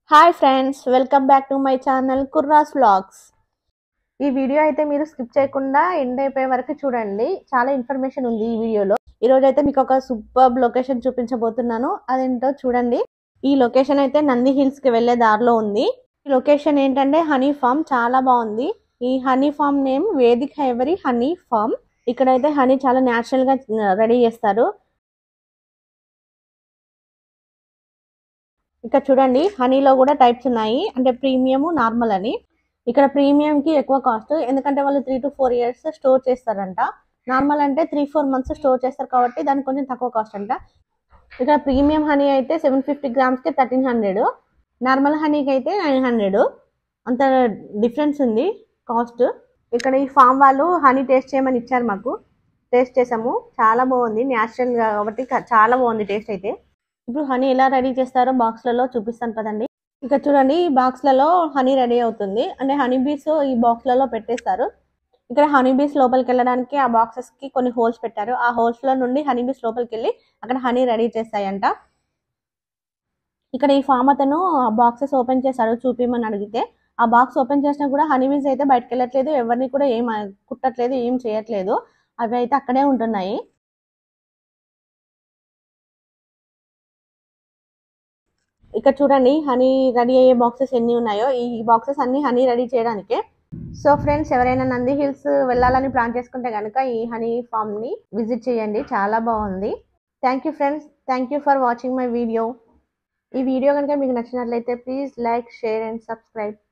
hi friends welcome back to my channel Kurras vlogs ఈ video అయితే మీరు స్కిప్ చేయకుండా ఎండ్ అయిపోయే వరకు చూడండి చాలా ఇన్ఫర్మేషన్ ఉంది ఈ వీడియోలో ఈ రోజు అయితే మీకు ఒక సూపర్ లొకేషన్ చూపించబోతున్నాను అదేంటో చూడండి ఈ లొకేషన్ అయితే నంది హిల్స్ కి వెళ్లే దారిలో ఉంది ఈ లొకేషన్ ఏంటంటే హనీ ఫామ్ చాలా బాగుంది ఈ హనీ ఫామ్ నేమ్ వేదిక్ హైవరీ హనీ ఫామ్ ఇక్కడైతే హనీ చాలా న్యాచురల్ గా రెడీ చేస్తారు ఇక్కడ చూడండి హనీలో కూడా టైప్స్ ఉన్నాయి అంటే ప్రీమియం నార్మల్ అని ఇక్కడ ప్రీమియం కి ఎక్కువ కాస్ట్ ఎందుకంటే వాళ్ళు three to four years store చేస్తారంట నార్మల్ అంటే త్రీ ఫోర్ మంత్స్ స్టోర్ చేస్తారు కాబట్టి దానికి కొంచెం తక్కువ కాస్ట్ అంట ఇక్కడ ప్రీమియం హనీ అయితే సెవెన్ ఫిఫ్టీ గ్రామ్స్ కి థర్టీన్ హండ్రెడ్ నార్మల్ హనీకి అయితే నైన్ హండ్రెడ్ అంత డిఫరెన్స్ ఉంది కాస్ట్ ఇక్కడ ఈ ఫామ్ వాళ్ళు హనీ టేస్ట్ చేయమని ఇచ్చారు మాకు టేస్ట్ చేసాము చాలా బాగుంది న్యాచురల్ కాబట్టి చాలా బాగుంది టేస్ట్ అయితే ఇప్పుడు హనీ ఎలా రెడీ చేస్తారో బాక్స్లలో చూపిస్తాను కదండి ఇక చూడండి ఈ బాక్స్లలో హనీ రెడీ అవుతుంది అంటే హనీ బీస్ ఈ బాక్స్లలో పెట్టేస్తారు ఇక్కడ హనీ బీస్ లోపలికి వెళ్ళడానికి ఆ బాక్సెస్ కి కొన్ని హోల్స్ పెట్టారు ఆ హోల్స్ లో నుండి హనీ బీస్ లోపలికి వెళ్ళి అక్కడ హనీ రెడీ చేస్తాయంట ఇక్కడ ఈ ఫామ్ అతను ఆ బాక్సెస్ ఓపెన్ చేశాడు చూపిమని అడిగితే ఆ బాక్స్ ఓపెన్ చేసినా కూడా హనీ బీస్ అయితే బయటకు వెళ్ళట్లేదు ఎవరిని కూడా ఏం కుట్టట్లేదు ఏం చేయట్లేదు అవి అయితే అక్కడే ఉంటున్నాయి ఇక్కడ చూడండి హనీ రెడీ అయ్యే బాక్సెస్ ఎన్ని ఉన్నాయో ఈ బాక్సెస్ అన్ని హనీ రెడీ చేయడానికే సో ఫ్రెండ్స్ ఎవరైనా నంది హిల్స్ వెళ్ళాలని ప్లాన్ చేసుకుంటే కనుక ఈ హనీ ఫామ్ ని విజిట్ చేయండి చాలా బాగుంది thank you friends thank you for watching my video ఈ వీడియో కనుక మీకు నచ్చినట్లయితే please like share and subscribe